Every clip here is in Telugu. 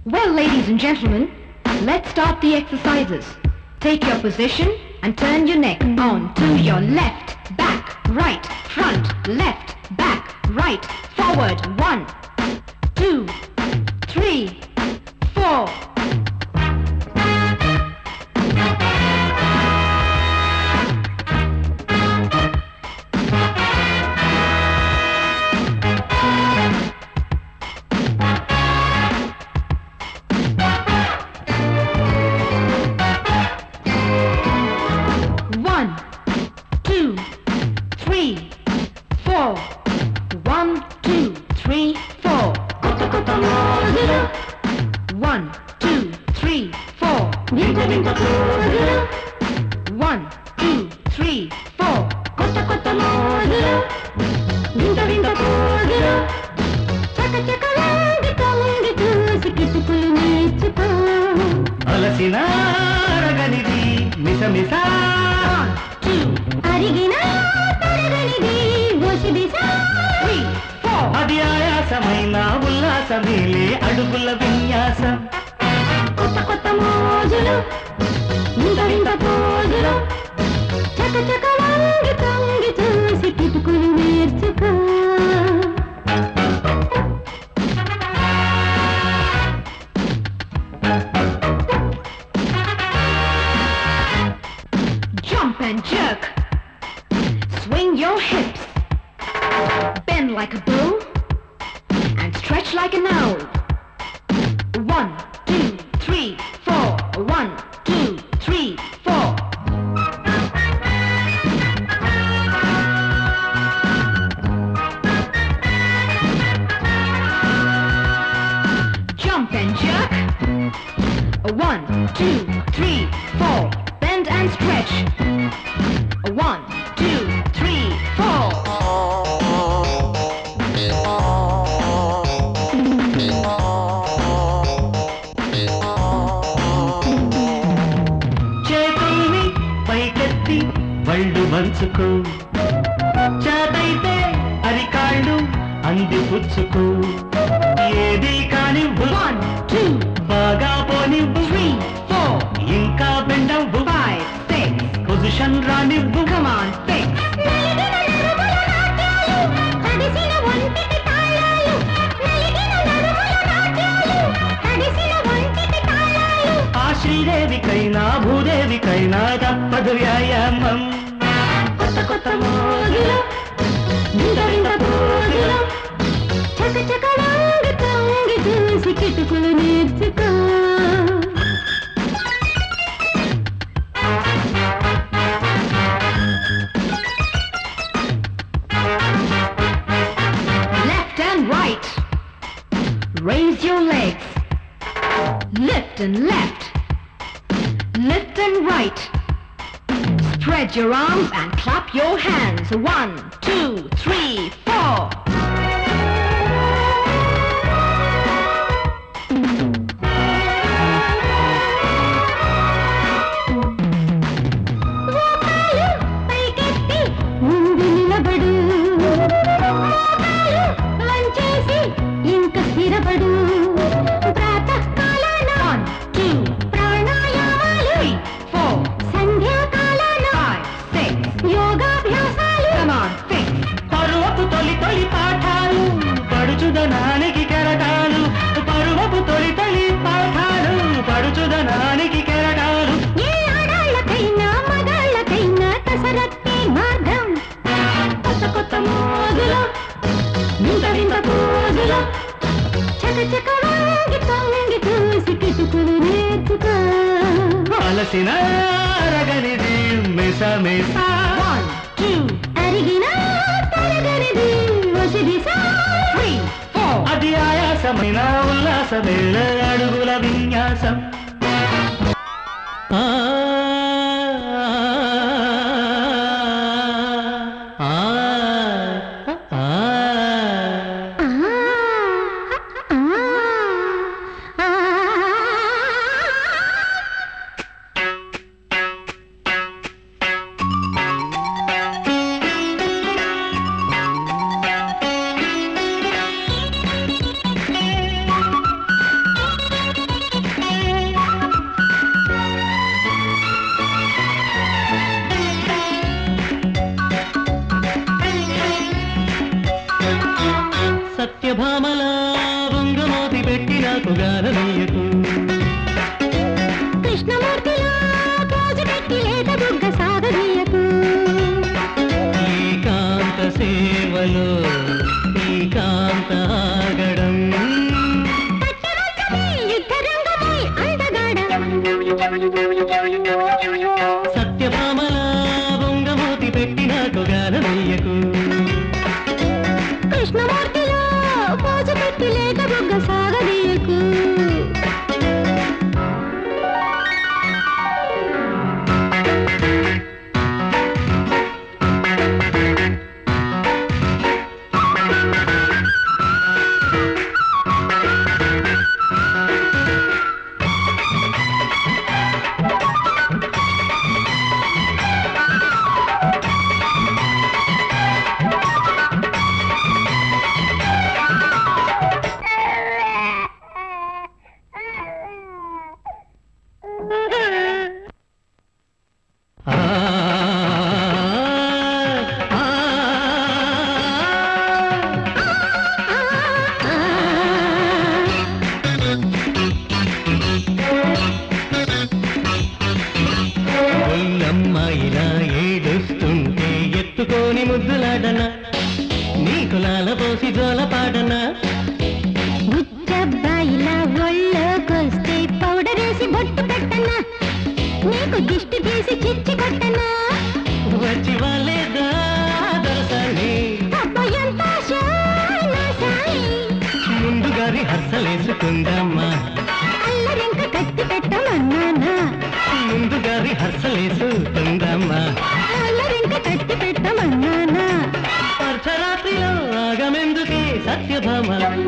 Well, ladies and gentlemen, let's start the exercises. Take your position and turn your neck on to your left, back, right, front, left, back, right, forward. One, two, three, four. One, two, three, four. One, two, three, four. కొత్త కొత్త మోజులు. One, two, three, four. వింత వింత పోజులు. One, two, three, four. కొత్త కొత్త మోజులు. వింత వింత పోజులు. చక చక వంగి తొంగి చూసి కిటుకులు నేర్చుకో. అలసిన అరగనిది మిసమిస One, two, అరిగిన తరగనిది ఒసిబిస three, four. అది ఆయాసమైన ఉల్లాసమేలే అడుగుల విన్యాసం కొత్త కొత్త మోజులు వింత వింత పోజులు చక చక వంగి తొంగి చూసి కిటుకులు నేర్చుకో Jump and jerk. Swing your hips. Bend like a bull. And stretch like an owl. One, two, three, four. One, two, three, four. Jump and jerk. One, two, three, four. Bend and stretch. One, two, three, four. చేతుల్ని పైకెత్తి వళ్ళు మంచుకో చేతైతే అరికాళ్ళు అందిపుచ్చుకో ఏది కానివ్వు One, two, బాగా పోనివ్వు three, four, ఇంకా బెండవ్వు five, six. పొజిషన్ రానివ్వు Come on, six. తడిసిన ఒంటికి తాళాలు నలిగిన నడుముల నాట్యాలు తడిసిన ఒంటికి తాళాలు ఆ శ్రీదేవికైనా భూదేవికైనా తప్పదు వ్యాయామం కొత్త కొత్త మోజులు వింత వింత పోజులు చక చక వంగి తొంగి చూసి కిటుకులు నేర్చుకో Left and right. Raise your legs. Lift and left. Lift and right. Spread your arms and clap your hands. One, two, three, four. మోకాలు పైకెత్తి ముందు నిలబడు మోకాలు వంచేసి ఇంక స్థిరపడు ప్రాతకాలాన One, two, ప్రాణాయామాలు three, four, సంధ్యాకాలాన five, six. యోగాభ్యాసాలు Come on, six. పరువపు తొలి తొలి పాఠాలు పడుచుదనానికి కెరటాలు పరువపు తొలి తొలి పాఠాలు పడుచుదనానికి కెరటాలు ఏ ఆడాళ్ళకైనా మగాళ్ళకైనా కసరత్తే మార్గం కొత్త కొత్త మోజులు వింత వింత పోజులు చక చక వంగి తొంగి చూసి కిటుకులు నేర్చుకో అలసిన అరగనిది మిసమిస One, two, అరిగిన తరగనిది ఒసిబిసా three, four. అది ఆయాసమైన ఉల్లాసమేళ అడుగుల విన్యాసం ఆ, ఆ, ఆ, ఆ, ఆ, ఆ. ఆ సత్యభామల వంగమోతి పెట్టి నాకు గారనీయకు కృష్ణమూర్తిలో పోజు పెట్టి లేత బుగ్గ సాగదీయకు ఏకాంత సేవలో ఏకాంత ఆగడం పట్టవచ్చమే యుద్ధరంగమై అందగాడ సత్యభామల వంగమోతి పెట్టి నాకు గారనీయకు కృష్ణమూర్తిలో పోజు పెట్టి లేత బుగ్గ సాగదీయకు ఆ, ఆ, ఒళ్ళమ్మాయిలా ఏడుస్తుంటే ఎత్తుకొని ముద్దులాడనా నీకు లాలపోసి జోలపాడనా ముచ్చబ్బాయిలా ఒళ్ళోకొస్తే పౌడరేసి బొట్టు పెట్టనా నీకు దిష్టి తీసి చిచ్చి కొట్టనా వచ్చి వాళ్ళేదా దొరసాని అబ్బో ఎంత శానా సాయి ముందుగా రిహర్సలేసుకుందమ్మా అల్లరింక కత్తి పెట్టమన్నానా ముందుగా రిహర్సలేసుకుందమ్మా అల్లరింక కత్తి పెట్టమన్నానా అర్ధరాత్రిలో ఆగమెందుకే సత్యభామ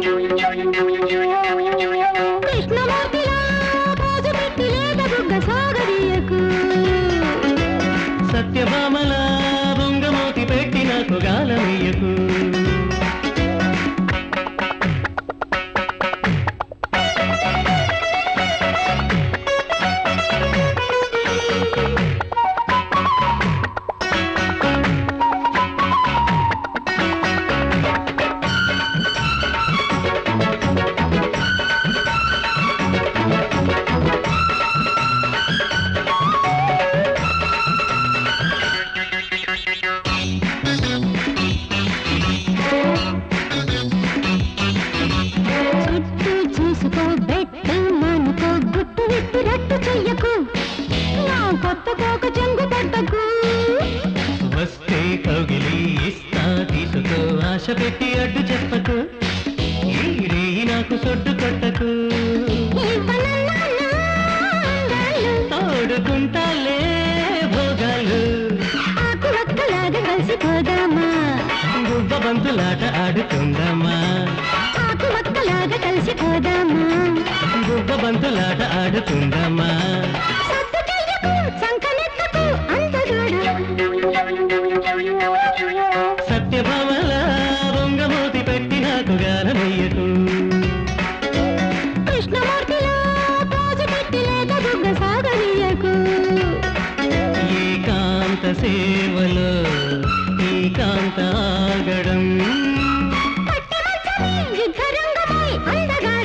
కృష్ణమూర్తిలా పోజు పెట్టి లేత బుగ్గ సాగదీయకు సత్యభామల బొంగమోతి పెట్టి నాకు గాలమీయకు చుట్టూ చూసుకో బెట్టు మనుకో గుట్టు విప్పి రట్టు చెయ్యకు నా కొత్త కోక చెంగు పట్టకు వస్తే కౌగిలి ఇస్తా తీసుకో ఆశ పెట్టి అడ్డు చెప్పకు ఈ రేయి నాకు సొడ్డు కొట్టకు ఇవ్వనన్నా అందాలు తోడుకుంటాలే భోగాలు ఆకు ఒక్కలాగా కలిసిపోదామా గుబ్బ బంతులాట ఆడుకుందామా ఆకు ఒక్కలాగా కలిసిపోదామా గుబ్బ బంతులాట ఆడుకుందామా సత్తు చెయ్యకు సంకనెత్తకు అందగాడు సత్యభామల బొంగమూతి పెట్టి నాకు గారమయ్యకు కృష్ణమూర్తిలో పోజు పెట్టి లేక బుగ్గ సాగనీయకు ఏకాంత సేవలో ఏకాంత ఆగడం పట్టమంచమే యుద్ధరంగమై అందగాడ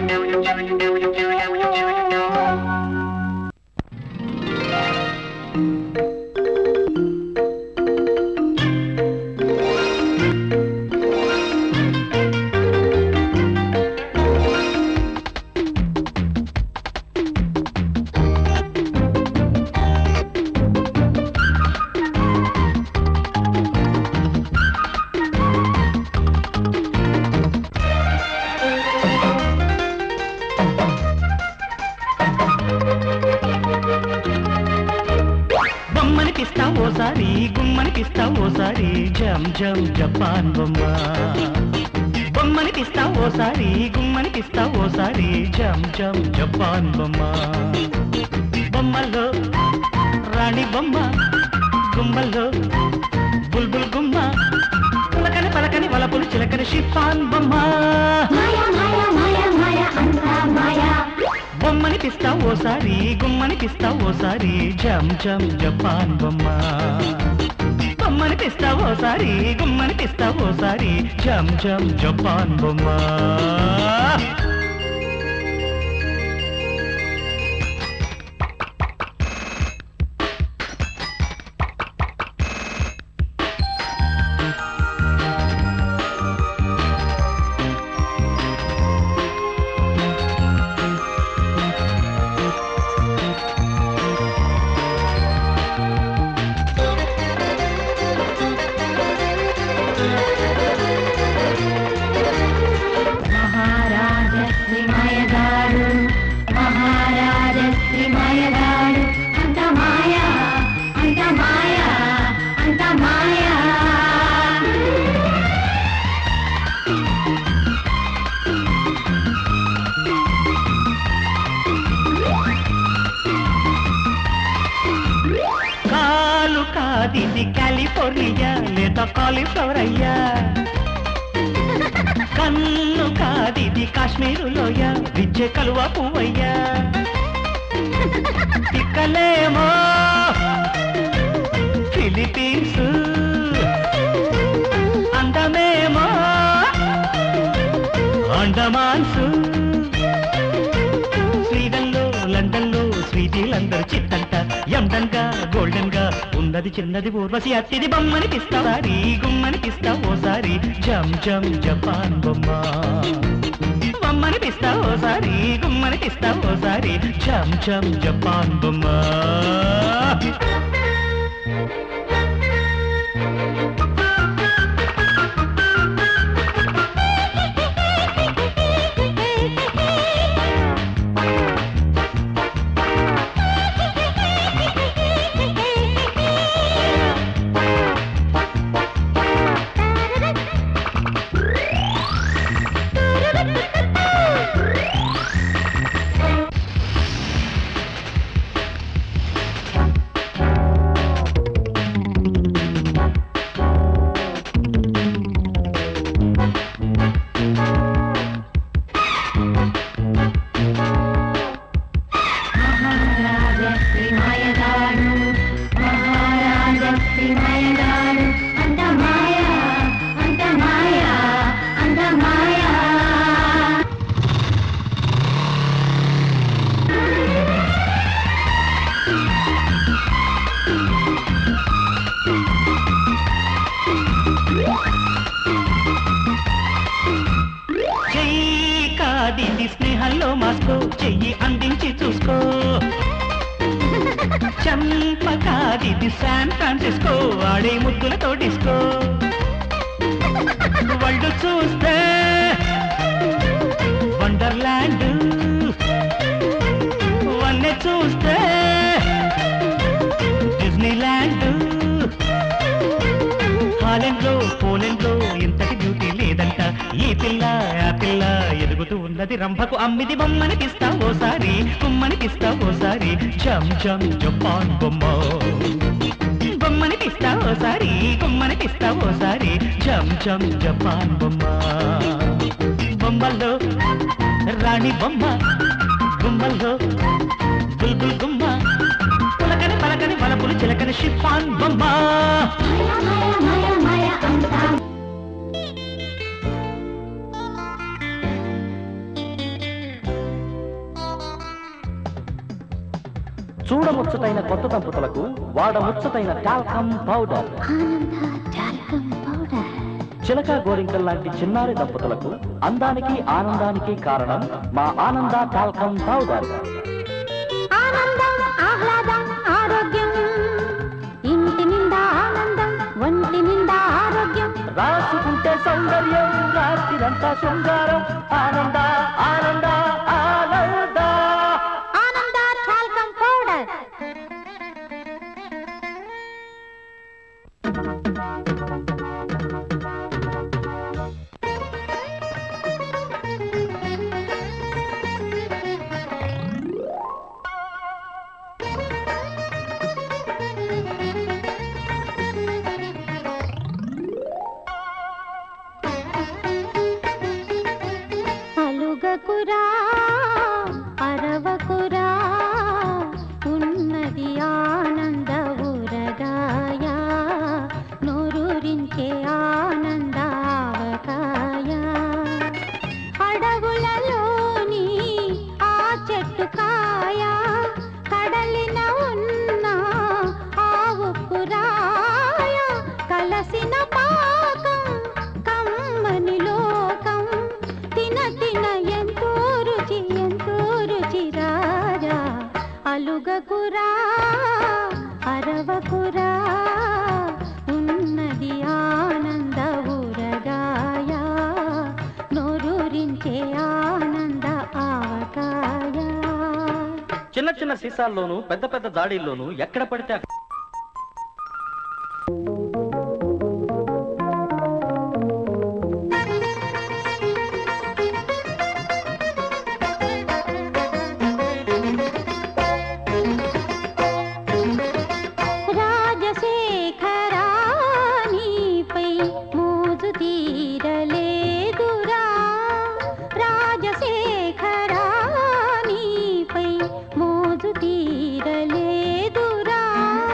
బొమ్మనిపిస్తా ఓసారి గుమ్మనిపిస్తా ఓసారి జం జం జపాన్ బొమ్మ బొమ్మనిపిస్తా ఓసారి గుమ్మనిపిస్తా ఓసారి జం జం జపాన్ బొమ్మ బొమ్మల్లో రాణి బొమ్మ గుమ్మల్లో బుల్బుల్ గుమ్మ పులకని పలకని వలపులు చిలకని షిఫాన్ బొమ్మ మాయ మాయ మాయ మాయ అంతా మాయ బొమ్మనిపిస్తా ఓసారి గుమ్మనిపిస్తా ఓసారి జం జం జపాన్ బొమ్మ బొమ్మనిపిస్తా ఓసారి గుమ్మనిపిస్తా ఓసారి జం జం జపాన్ బొమ్మ మహారాజ శ్రీ మాయగాడు మహారాజ శ్రీ మాయగాడు అంత మాయా అంత మాయా అంత మాయా కాలు కాదిది కాలిఫోర్నియా లేదా కాలీఫ్లవర్ అయ్యా కన్ను కాదిది కాశ్మీరు లోయ విద్య కలువ పువ్వయ్యా తిక్కలేమో ఫిలిపీన్స్ అందమేమో అండమాన్స్ స్వీడన్లో లండన్లో స్వీటీలందరూ చిత్తంట ఎండన్ గా గోల్డెన్ గా ఉన్నది చిన్నది ఊర్వశి అత్తిది బొమ్మని పిస్తావారి గుమ్మని పిస్తా ఓసారి జం జం జపాన్ బొమ్మ బొమ్మని పిస్తా ఓసారి గుమ్మని పిస్తా ఓసారి జం జం జపాన్ బొమ్మ మహారాజ శ్రీ మాయగాడు మహారాజ శ్రీ మాయగాడు అంత మాయా అంత మాయా అంత మాయా చెయ్యి కాదిది స్నేహంలో మాస్కో చెయ్యి అందించి చూసుకో చంప కాదిది శాన్ ఫ్రాన్సిస్కో వాడే ముద్దులతో డిస్కో వాళ్ళు చూస్తే వండర్లాండ్ వన్నె చూస్తే డిజ్నీల్యాండ్ హాలెండ్ లో పోలెండ్ లో ఇంతటి బ్యూటీ లేదంట ఈ పిల్ల ఆ పిల్ల ఎదుగుతూ ఉన్నది రంభకు అమ్మిది బొమ్మని పిస్తా ఓసారి కుమ్మని పిస్తా ఓసారి జం జం జపాన్ బొమ్మ బొమ్మని పిస్తా ఓసారి కుమ్మని పిస్తా ఓసారి జం జం జపాన్ బొమ్మ బొమ్మల్లో రాణి బొమ్మ గుమ్మల్లో బుల్బుల్ గుమ్మ పులకని పలకని వలపులు చిలకని షిఫాన్ బొమ్మ మాయా మాయా మాయా అంతా చూడముచ్చటైన కొత్త దంపతులకు వాడముచ్చటైన talcum powder Ananda talcum powder చిలక గోరింకల్ లాంటి చిన్నారి దంపతులకు అందానికి ఆనందానికి కారణం మా ఆనంద టాల్కమ్ పౌడర్ ఆనందం ఆహ్లాదం ఆరోగ్యం ఇంటి నిండా ఆనందం ఒంటి నిండా ఆరోగ్యం రాసుకుంటే సౌందర్యం రాత్రిరంతా శృంగారం ఆనంద ఆనంద ఆనంద ఆనంద టాల్కమ్ పౌడర్ అలుగకురా అరవకురా ఉన్నది ఆనంద ఊరగాయ తిన ఎంతో రుచి ఎంతో రుచి రాజా అలుగకురా అరవకురా ఉన్నది ఆనంద ఊరగాయ నోరూరించే ఆనంద ఆవకాయ చిన్న చిన్న సీసాల్లోనూ పెద్ద పెద్ద జాడీల్లోనూ ఎక్కడ పడితే అక్కడ రాజశేఖరా నీపై మోజు తీరలేదురా రాజశేఖరా నీపై మోజు తీరలేదురా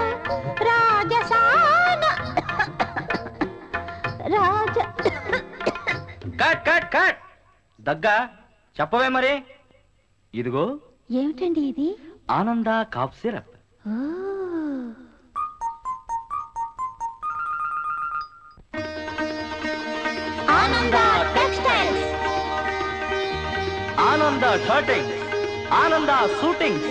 రాజసాన రాజ కట్ కట్ కట్ దగ్గా చెప్పవే మరి ఇదిగో ఏమిటండి ఇది ఆనంద కాఫ్ సిరప్ ఓ ఆనంద టెక్స్టైల్స్ ఆనంద షర్టింగ్ ఆనంద షూటింగ్